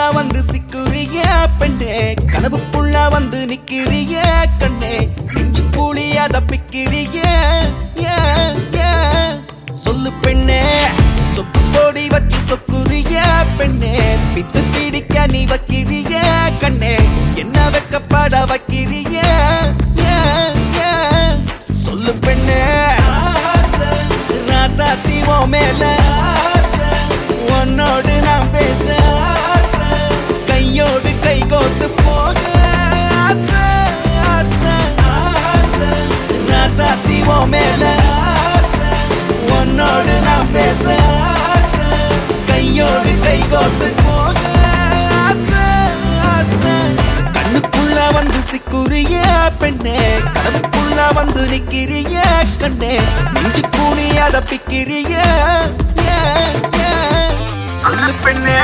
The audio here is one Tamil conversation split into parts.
வந்து சிக்குறிய பெண்ணே கனவுக்குள்ள வந்து நிக்கிறிய கண்ணே நெஞ்சு கூலியா தப்பிக்கிறிய ஏன், ஏன்? சொல்லு பெண்ணே சொக்கு போடி வச்சு சொக்குறிய பெண்ணே பித்து பிடிக்க நீ வைக்கிறிய கண்ணே என்ன வெக்கப்பட வைக்கிறிய ஏன், ஏன்? சொல்லு பெண்ணே ராசாத்தி ஓ மேல உன்னோடு நான் பேச கையோடு கை கோத்து போக ஆசை, ஆசை, ஆசை. ராசாத்தி ஓ மேல உன்னோடு நான் பேச கையோடு கை கோத்து போக ஆசை, ஆசை. கண்ணுக்குள்ள வந்து சிக்குறிய பெண்ணே கனவுக்குள்ள வந்து நிக்கிறிய கண்ணே நெஞ்சு கூலி அத பிக்கிறிய ஏன், ஏன்? சொல்லு பெண்ணே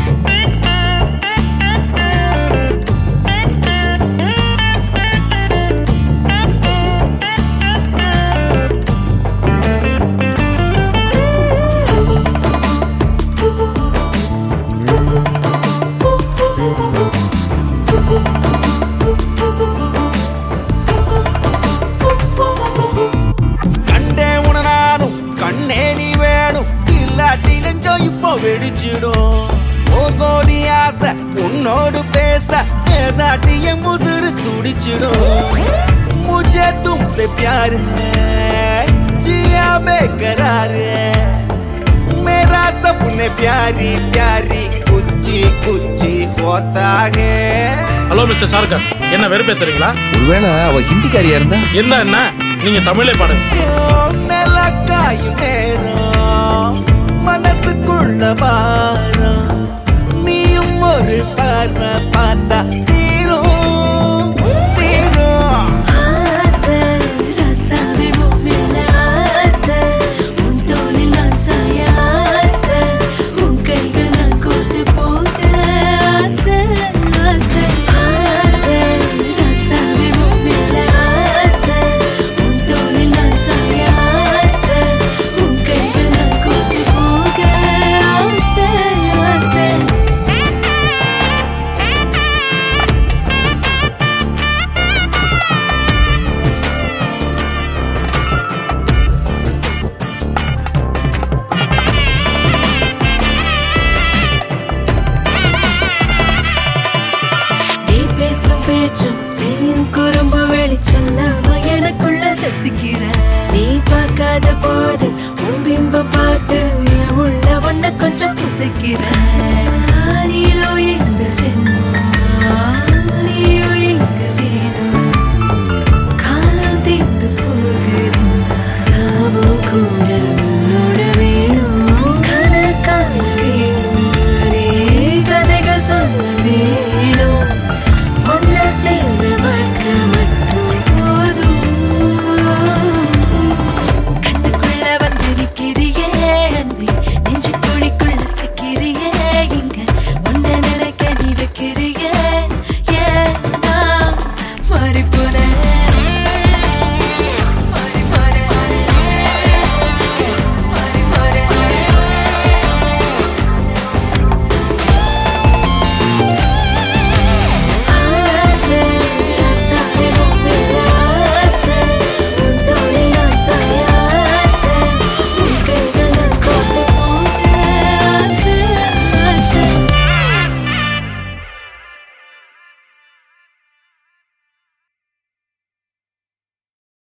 கண்டே உன நானும் கண்ணே நீ வேணும் இல்லாட்டி நெஞ்சம் இப்போ வெடிச்சிடும் ஒரு கோடி ஆசை உன்னோடு பேச பேசாட்டி என் முதிரு துடிச்சிடும் मुझे तुमसे प्यार है जिया बेकरार है मेरा सपने प्यारी प्यारी कुची कुची होता है ஹலோ மிஸ்டர் சார்கர் என்ன வெறுப்பேத்துறீங்களா ஒருவேளை அவ ஹிந்திக்காரியா இருந்தா இருந்தா என்ன நீங்க தமிழே பாடுங்க நிலக்காயும் நேரம் மனசுக்குள்ள வாரம் நீயும் ஒரு பார்வை பார்த்தா தீரும் தீரும் ஆசை ரசாவே உன் ஆசை உன் தோளில் நான் சாய ஆசை உன் கைகள் நான் கோர்த்து போக ஆசை ஆசை ஆசை ரசாவே உன் ஆசை உன் தோளில் நான் சாய ஆசை உன் கைகள் நான் கோர்த்து போக ஆசை ஆசை நீ பேசும் பேச்சும் செய்யும் குறும்பு வெளிச்சொல்லாம எனக்குள்ள ரசிக்கிற நீ பார்க்காத போது உன் பிம்பம் பார்த்து என் உள்ள ஒன்ன கொஞ்சம் புதுக்கிற